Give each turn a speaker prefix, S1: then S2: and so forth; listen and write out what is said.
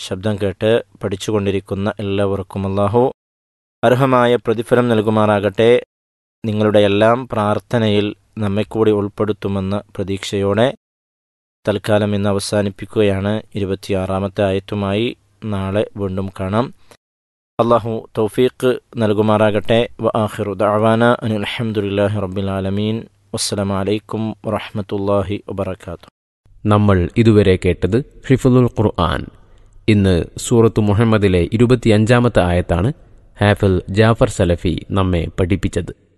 S1: ശബ്ദം കേട്ട് പഠിച്ചുകൊണ്ടിരിക്കുന്ന എല്ലാവർക്കും അള്ളാഹു അർഹമായ പ്രതിഫലം നൽകുമാറാകട്ടെ നിങ്ങളുടെ എല്ലാം പ്രാർത്ഥനയിൽ നമ്മെ കൂടി ഉൾപ്പെടുത്തുമെന്ന പ്രതീക്ഷയോടെ തൽക്കാലം ഇന്ന് അവസാനിപ്പിക്കുകയാണ് ഇരുപത്തിയാറാമത്തെ ആയത്തുമായി നാളെ വീണ്ടും കാണാം അള്ളാഹു തൗഫീഖ് നൽകുമാറാകട്ടെ വ ആഖിറു ദഅവാന അനിൽ അൽഹംദുലില്ലാഹി റബ്ബിൽ ആലമീൻ വസ്സലാമു അലൈക്കും വറഹ്മത്തുള്ളാഹി വബറകാതുഹു
S2: നമ്മൾ ഇതുവരെ കേട്ടത് ഹിഫുൽ ഖുർആൻ ഇന്ന് സൂറത്ത് മുഹമ്മദിലെ ഇരുപത്തിയഞ്ചാമത്തെ ആയത്താണ് ഹാഫിൽ ജാഫർ സലഫി നമ്മെ പഠിപ്പിച്ചത്